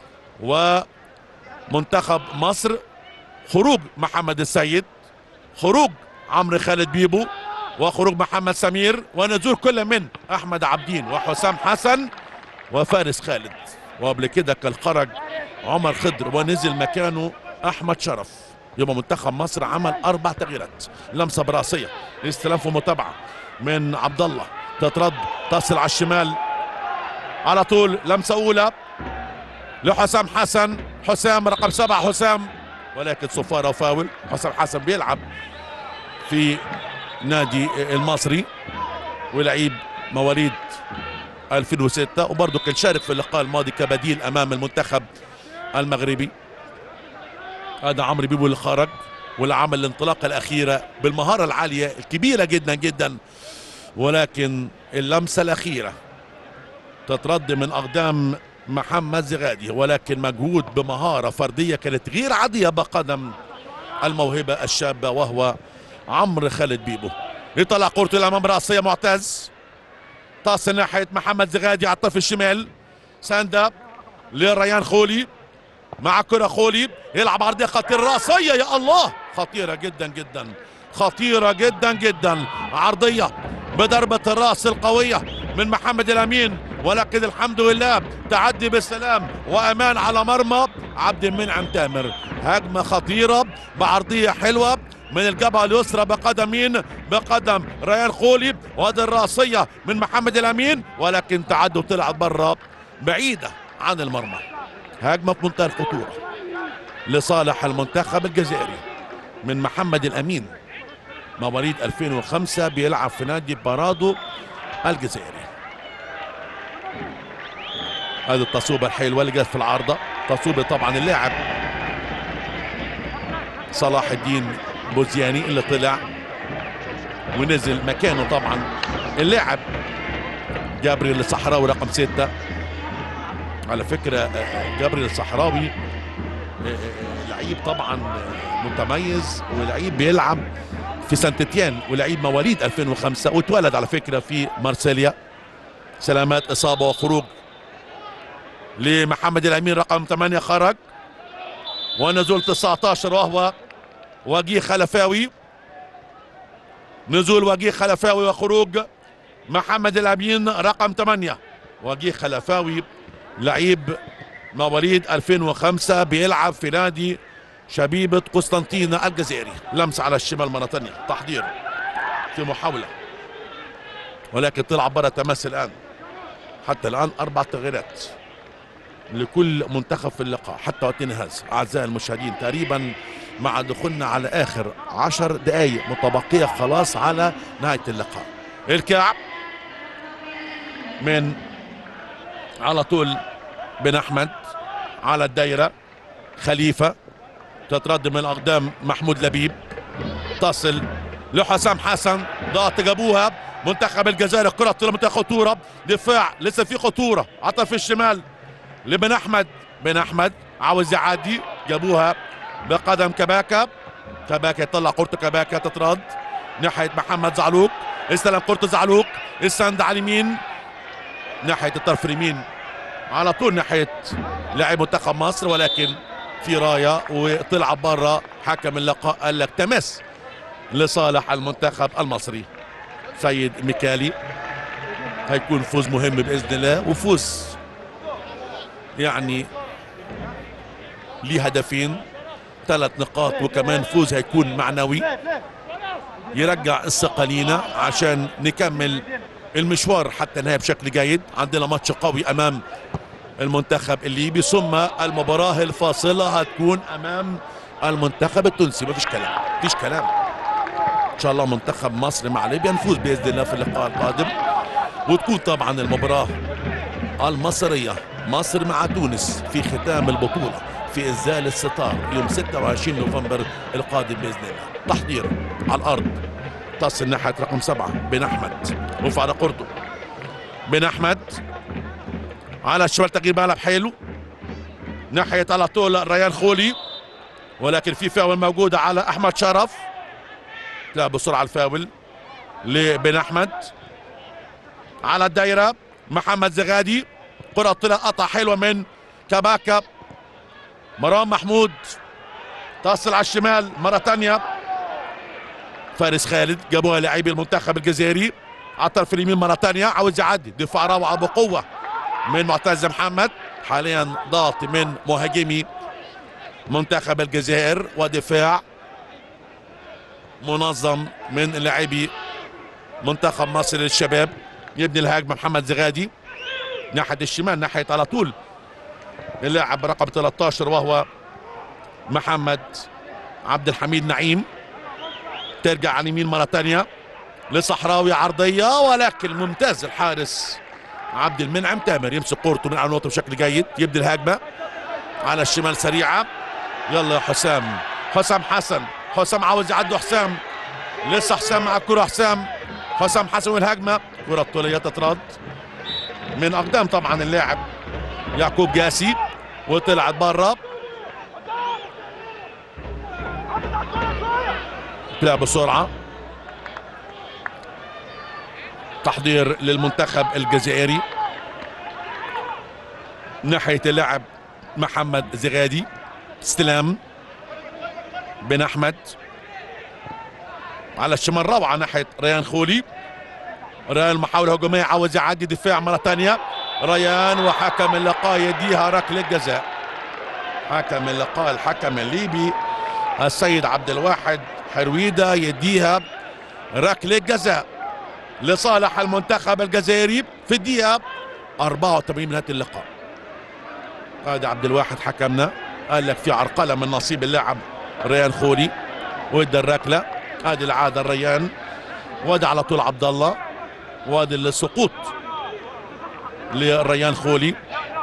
[SPEAKER 4] ومنتخب مصر خروج محمد السيد خروج عمرو خالد بيبو وخروج محمد سمير ونزول كل من احمد عبدين وحسام حسن وفارس خالد وقبل كده كان خرج عمر خضر ونزل مكانه احمد شرف يبقى منتخب مصر عمل اربع تغييرات لمسه براسيه استلام ومتابعه من عبد الله تترد تصل على الشمال على طول لمسه اولى لحسام حسن حسام رقم سبعه حسام ولكن صفاره وفاول حسام حسن بيلعب في نادي المصري ولعيب مواليد 2006 وبرضه كان شارك في اللقاء الماضي كبديل امام المنتخب المغربي هذا عمرو بيبو اللي خرج واللي عمل الانطلاقه الاخيره بالمهاره العاليه الكبيره جدا جدا ولكن اللمسه الاخيره تترد من اقدام محمد زغادي ولكن مجهود بمهاره فرديه كانت غير عاديه بقدم الموهبه الشابه وهو عمرو خالد بيبو يطلع كورته الامام راسيه معتز تصل ناحيه محمد زغادي على الطرف الشمال ساندا لريان خولي مع كرة خولي يلعب عرضية خطيرة راسية يا الله خطيرة جدا جدا خطيرة جدا جدا عرضية بضربة الراس القوية من محمد الأمين ولكن الحمد لله تعدي بالسلام وأمان على مرمى عبد المنعم تامر هجمة خطيرة بعرضية حلوة من الجبهة اليسرى بقدم مين؟ بقدم ريان خولي وهذه الراسية من محمد الأمين ولكن تعدي وطلعت بره بعيدة عن المرمى هجمة في منتهى الخطورة لصالح المنتخب الجزائري من محمد الأمين مواليد 2005 بيلعب في نادي بارادو الجزائري هذه التصويبة الحلوة اللي جت في العارضة تصويبة طبعا اللاعب صلاح الدين بوزياني اللي طلع ونزل مكانه طبعا اللاعب جابريل الصحراوي رقم ستة على فكرة جابريل الصحراوي لعيب طبعا متميز ولعيب بيلعب في سانتيتيان ولعيب مواليد 2005 واتولد على فكرة في مارسيليا سلامات إصابة وخروج لمحمد الأمين رقم 8 خرج ونزول 19 وهو وجيه خلفاوي نزول وجيه خلفاوي وخروج محمد الأمين رقم 8 وجيه خلفاوي لعيب مواليد 2005 بيلعب في نادي شبيبة قسطنطينة الجزائري لمس على الشمال مرة ثانية تحضير في محاولة ولكن طلع برا تماس الآن حتى الآن أربع تغييرات لكل منتخب في اللقاء حتى وقتنا هذا أعزائي المشاهدين تقريبا مع دخولنا على اخر عشر دقائق متبقيه خلاص على نهايه اللقاء الكعب من على طول بن احمد على الدايره خليفه تترد من اقدام محمود لبيب تصل لحسام حسن ضغط جابوها منتخب الجزائر الكره طول منتهى خطوره دفاع لسه في خطوره عطى في الشمال لبن احمد بن احمد عاوز يعدي جابوها بقدم كباكا كباكا يطلع كورته كباكا تترد ناحيه محمد زعلوق استلم كورته زعلوق السند على اليمين ناحيه الطرف اليمين على طول ناحيه لاعب منتخب مصر ولكن في رايه وطلع بره حكم اللقاء قال لك تمس لصالح المنتخب المصري سيد ميكالي هيكون فوز مهم باذن الله وفوز يعني ليه هدفين ثلاث نقاط وكمان فوز هيكون معنوي يرجع الثقة لينا عشان نكمل المشوار حتى النهاية بشكل جيد عندنا ماتش قوي أمام المنتخب الليبي ثم المباراة الفاصلة هتكون أمام المنتخب التونسي مفيش كلام مفيش كلام إن شاء الله منتخب مصر مع ليبيا نفوز بإذن الله في اللقاء القادم وتكون طبعا المباراة المصرية مصر مع تونس في ختام البطولة في إنزال الستار يوم 26 نوفمبر القادم بإذن الله تحضير على الأرض تصل ناحية رقم سبعة بن أحمد رفع على قرطه بن أحمد على الشمال تغيير ملعب حلو ناحية على طول ريان خولي ولكن في فاول موجودة على أحمد شرف لا بسرعة الفاول لبن أحمد على الدايرة محمد زغادي كرة طلع قطع حلوة من كباكا مروان محمود تصل على الشمال مرة تانية فارس خالد جابوها لاعبي المنتخب الجزائري على الطرف اليمين مرة تانية عاوز يعدي دفاع روعة بقوة من معتز محمد حاليا ضغط من مهاجمي منتخب الجزائر ودفاع منظم من لاعبي منتخب مصر للشباب يبني الهجمة محمد زغادي ناحية الشمال ناحية على طول اللاعب رقم 13 وهو محمد عبد الحميد نعيم ترجع على اليمين مرة تانية لصحراوي عرضية ولكن ممتاز الحارس عبد المنعم تامر يمسك كورته من على النقطة بشكل جيد يبدي الهجمة على الشمال سريعة يلا يا حسام حسام حسن حسام عاوز يعدي حسام لسه حسام مع الكرة حسام حسام حسن والهجمة كرة طولية تترد من أقدام طبعا اللاعب يعقوب جاسي وطلعت بره لعب بسرعة تحضير للمنتخب الجزائري ناحية اللاعب محمد زغادي استلام بن أحمد على الشمال روعة ناحية ريان خولي ريان محاولة هجومية عاوز يعدي دفاع مرة ثانية ريان وحكم اللقاء يديها ركلة جزاء حكم اللقاء الحكم الليبي السيد عبد الواحد حرويدة يديها ركلة جزاء لصالح المنتخب الجزائري في الدقيقة 84 من نهاية اللقاء قائد عبد الواحد حكمنا قال لك في عرقلة من نصيب اللاعب ريان خولي وادى الركلة هذه العادة الريان وادي على طول عبد الله وادي السقوط لريان خولي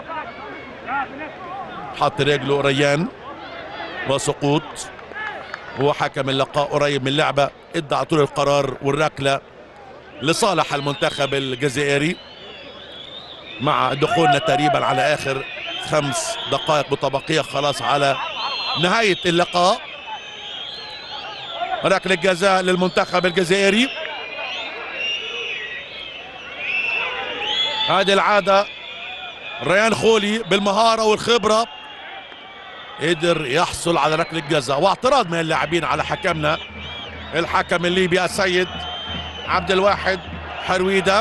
[SPEAKER 4] حط رجله ريان وسقوط وحكم اللقاء قريب من اللعبة ادى على طول القرار والركلة لصالح المنتخب الجزائري مع دخولنا تقريبا على اخر خمس دقائق متبقية خلاص على نهاية اللقاء ركلة جزاء للمنتخب الجزائري هذه العادة ريان خولي بالمهارة والخبرة قدر يحصل على ركلة جزاء واعتراض من اللاعبين على حكمنا الحكم الليبي السيد عبد الواحد حرويدة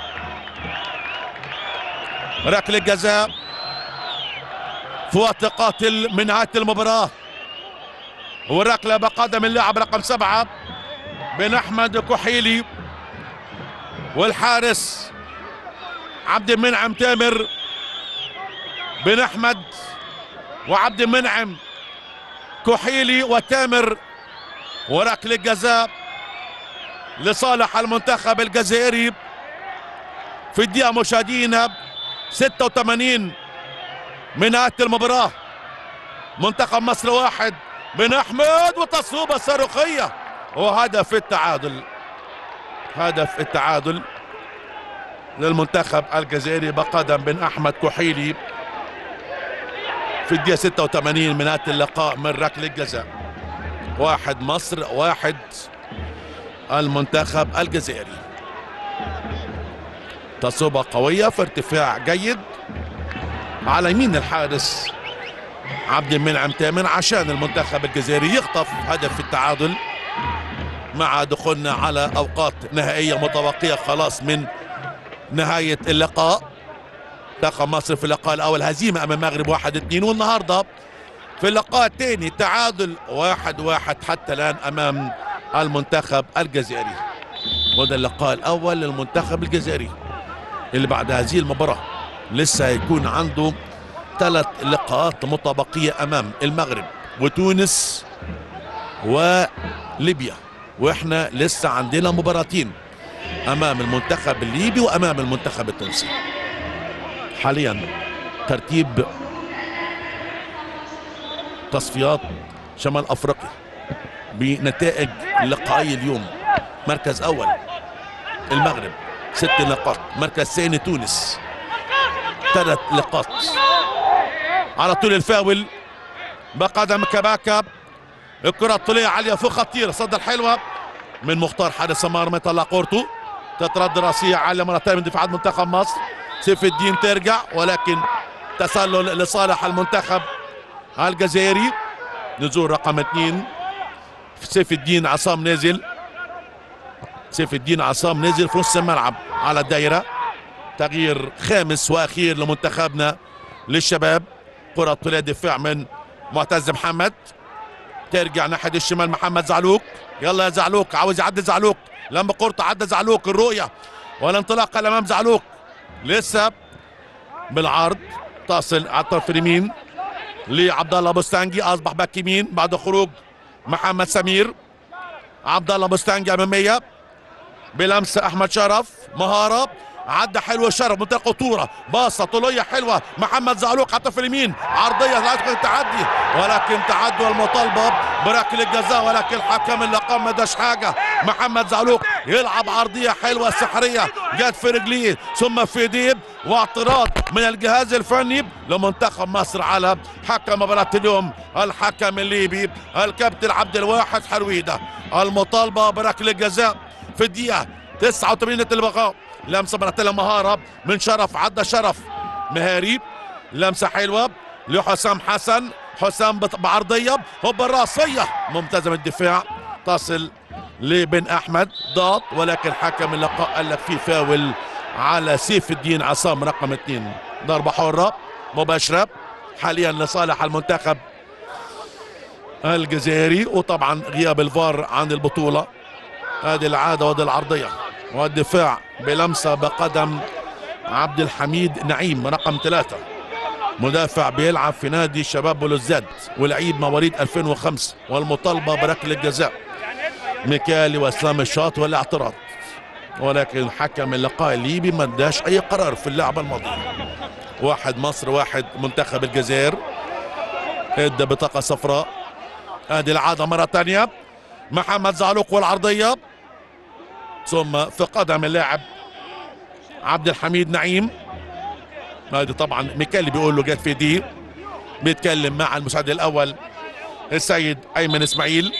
[SPEAKER 4] ركلة جزاء في وقت قاتل من نهاية المباراة والركلة بقدم اللاعب رقم سبعة بن أحمد كحيلي والحارس عبد المنعم تامر بن أحمد وعبد المنعم كحيلي وتامر وركل الجزاء لصالح المنتخب الجزائري في الدقيقة مشاهدينا 86 من نهاية المباراة منتخب مصر واحد من أحمد وتصويبة صاروخية وهدف التعادل هدف التعادل للمنتخب الجزائري بقدم بن أحمد كحيلي في الدقيقة 86 من نهاية اللقاء من ركلة الجزاء واحد مصر واحد المنتخب الجزائري تصوبة قوية في ارتفاع جيد على يمين الحارس عبد المنعم تامر عشان المنتخب الجزائري يخطف هدف التعادل مع دخولنا على اوقات نهائيه متبقيه خلاص من نهايه اللقاء منتخب مصر في اللقاء الاول هزيمه امام المغرب واحد اتنين والنهارده في اللقاء الثاني تعادل واحد واحد حتى الان امام المنتخب الجزائري وده اللقاء الاول للمنتخب الجزائري اللي بعد هذه المباراه لسه هيكون عنده ثلاث لقاءات متبقيه امام المغرب وتونس وليبيا واحنا لسه عندنا مباراتين امام المنتخب الليبي وامام المنتخب التونسي حاليا ترتيب تصفيات شمال افريقيا بنتائج لقائي اليوم مركز اول المغرب ست نقاط مركز ثاني تونس ثلاث نقاط على طول الفاول بقدم كباكا الكرة الطولية عالية فوق خطيرة صدر حلوة من مختار حارس مرمى طلع كورته تترد راسية عالية مرة ثانية من دفاعات منتخب مصر سيف الدين ترجع ولكن تسلل لصالح المنتخب الجزائري نزول رقم اثنين سيف الدين عصام نازل سيف الدين عصام نازل في نص الملعب على الدايرة تغيير خامس واخير لمنتخبنا للشباب كرة طولية دفاع من معتز محمد ترجع ناحية الشمال محمد زعلوك يلا يا زعلوك عاوز يعدي زعلوك لما قرطة عدى زعلوك الرؤية والانطلاقة الأمام زعلوك لسه بالعرض تصل على الطرف اليمين لعبد الله بوستانجي اصبح باك يمين بعد خروج محمد سمير عبد الله بوستانجي اماميه بلمسه احمد شرف مهاره عدى حلو شرف منتهى خطوره باصه طوليه حلوه محمد زعلوق على الطرف اليمين عرضيه لا تكون تعدي ولكن تعدوا المطالبه بركله الجزاء ولكن الحكم اللي قام ما داش حاجه محمد زعلوق يلعب عرضيه حلوه سحريه جت في رجليه ثم في ايديه واعتراض من الجهاز الفني لمنتخب مصر على حكم مباراه اليوم الحكم الليبي الكابتن عبد الواحد حرويده المطالبه بركله الجزاء في الدقيقه 89 البقاء لمسه مرتله مهاره من شرف عدى شرف مهاري لمسه حلوه لحسام حسن حسام بط- بعرضيه هوب الراسيه ممتازه من الدفاع تصل لبن احمد ضغط ولكن حكم اللقاء قال لك في فاول على سيف الدين عصام رقم اثنين ضربه حره مباشره حاليا لصالح المنتخب الجزائري وطبعا غياب الفار عن البطوله هذه العاده وهذه العرضيه والدفاع بلمسه بقدم عبد الحميد نعيم رقم ثلاثة مدافع بيلعب في نادي شباب بلوزداد ولعيب مواليد 2005 والمطالبة بركلة جزاء ميكالي واسلام الشاط والاعتراض ولكن حكم اللقاء الليبي ما اداش اي قرار في اللعبة الماضية واحد مصر واحد منتخب الجزائر ادى بطاقة صفراء ادي العادة مرة ثانية محمد زعلوق والعرضية ثم في قدم اللاعب عبد الحميد نعيم هذه طبعا ميكالي بيقول له جت في دي بيتكلم مع المساعد الاول السيد ايمن اسماعيل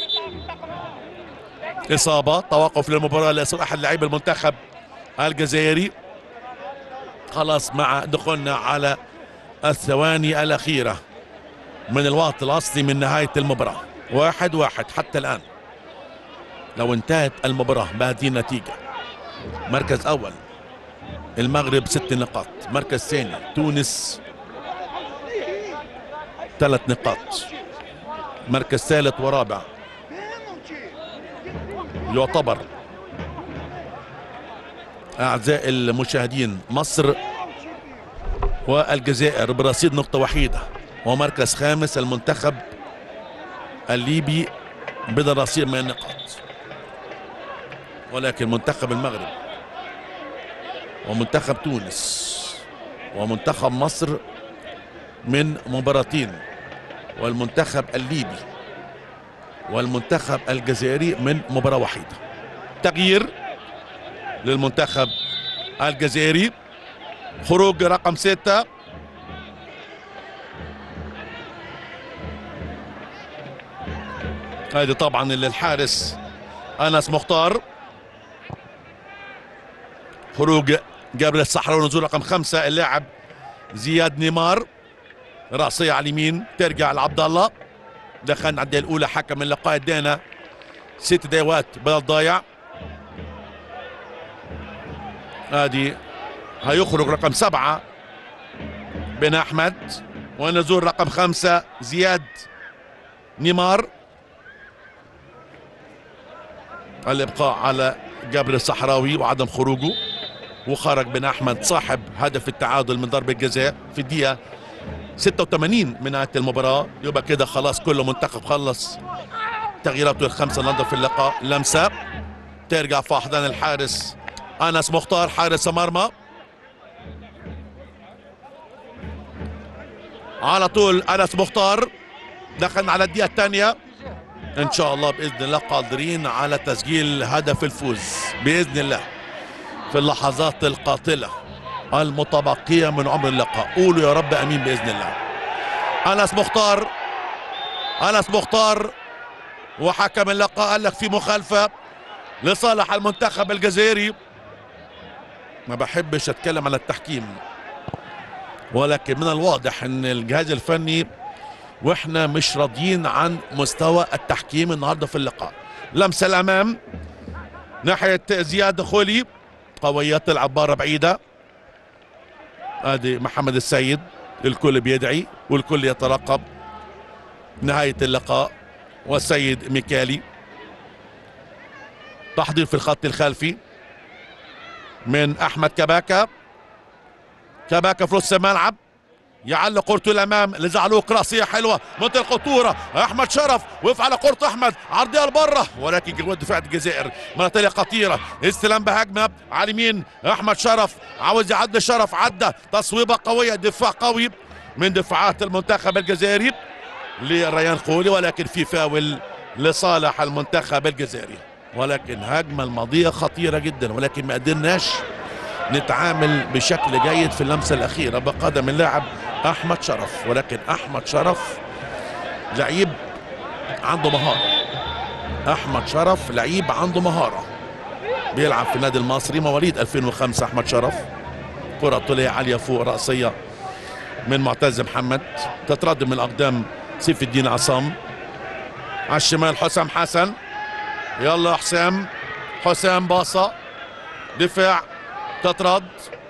[SPEAKER 4] اصابه توقف للمباراه لاسر احد لاعبي المنتخب الجزائري خلاص مع دخولنا على الثواني الاخيره من الوقت الاصلي من نهايه المباراه واحد واحد حتى الان لو انتهت المباراه بهذه النتيجه مركز اول المغرب ست نقاط مركز ثاني تونس ثلاث نقاط مركز ثالث ورابع يعتبر أعزائي المشاهدين مصر والجزائر برصيد نقطة وحيدة ومركز خامس المنتخب الليبي بدراسية من النقاط ولكن منتخب المغرب ومنتخب تونس ومنتخب مصر من مباراتين والمنتخب الليبي والمنتخب الجزائري من مباراة وحيدة تغيير للمنتخب الجزائري خروج رقم ستة هذه طبعا للحارس انس مختار خروج جابر الصحراوي ونزول رقم خمسة اللاعب زياد نيمار رأسية على اليمين ترجع لعبد الله دخلنا على الدقيقة الأولى حكم اللقاء ادانا ست دقيقات بدل ضايع ادي هيخرج رقم سبعة بن أحمد ونزول رقم خمسة زياد نيمار الإبقاء على جابر الصحراوي وعدم خروجه وخرج بن أحمد صاحب هدف التعادل من ضربة جزاء في الدقيقة 86 من نهاية المباراة يبقى كده خلاص كل منتخب خلص تغييراته الخمسة النهارده في اللقاء لمسة ترجع في أحضان الحارس أنس مختار حارس مرمى على طول أنس مختار دخلنا على الدقيقة الثانية إن شاء الله بإذن الله قادرين على تسجيل هدف الفوز بإذن الله في اللحظات القاتلة المتبقية من عمر اللقاء قولوا يا رب أمين بإذن الله أنس مختار أنس مختار وحكم اللقاء قال لك في مخالفة لصالح المنتخب الجزائري ما بحبش اتكلم على التحكيم ولكن من الواضح ان الجهاز الفني واحنا مش راضيين عن مستوى التحكيم النهارده في اللقاء لمسه الامام ناحيه زياد خولي قويه تلعب بره بعيده ادي محمد السيد الكل بيدعي والكل يترقب نهايه اللقاء والسيد ميكالي تحضير في الخط الخلفي من احمد كباكا كباكا في نص الملعب يعلق كورته الامام لزعلوك راسيه حلوه منطقه الخطوره احمد شرف وقف على كورته احمد عرضيه لبره ولكن جوه دفاع الجزائر منطقه خطيره استلام بهجمه على اليمين احمد شرف عاوز يعدي شرف عدى تصويبه قويه دفاع قوي من دفاعات المنتخب الجزائري لريان خولي ولكن في فاول لصالح المنتخب الجزائري ولكن هجمه الماضيه خطيره جدا ولكن ما قدرناش نتعامل بشكل جيد في اللمسه الاخيره بقدم اللاعب احمد شرف ولكن احمد شرف لعيب عنده مهاره احمد شرف لعيب عنده مهاره بيلعب في النادي المصري مواليد 2005 احمد شرف كره طوليه عاليه فوق راسيه من معتز محمد تترد من الاقدام سيف الدين عصام على الشمال حسام حسن يلا حسام حسام باصه دفاع تترد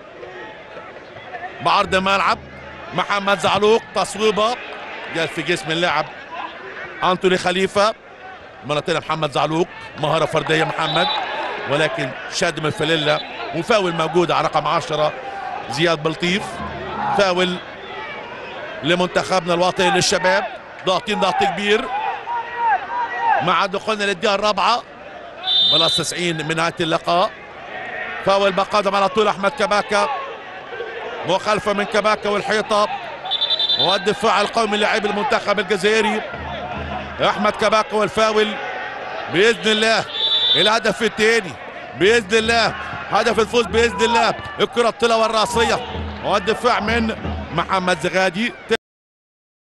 [SPEAKER 4] بعرض الملعب محمد زعلوق تصويبه جال في جسم اللاعب انتوني خليفه مرة تانية محمد زعلوق مهارة فردية محمد ولكن شاد من الفليلة وفاول موجود على رقم 10 زياد بلطيف فاول لمنتخبنا الوطني للشباب ضاغطين ضغط كبير مع دخولنا للدقيقة الرابعة بلس 90 من نهاية اللقاء فاول بقدم على طول احمد كباكا مخالفه من كباكا والحيطه والدفاع القومي لاعب المنتخب الجزائري احمد كباكا والفاول باذن الله الهدف الثاني باذن الله هدف الفوز باذن الله الكره الطلة والراسيه والدفاع من محمد زغادي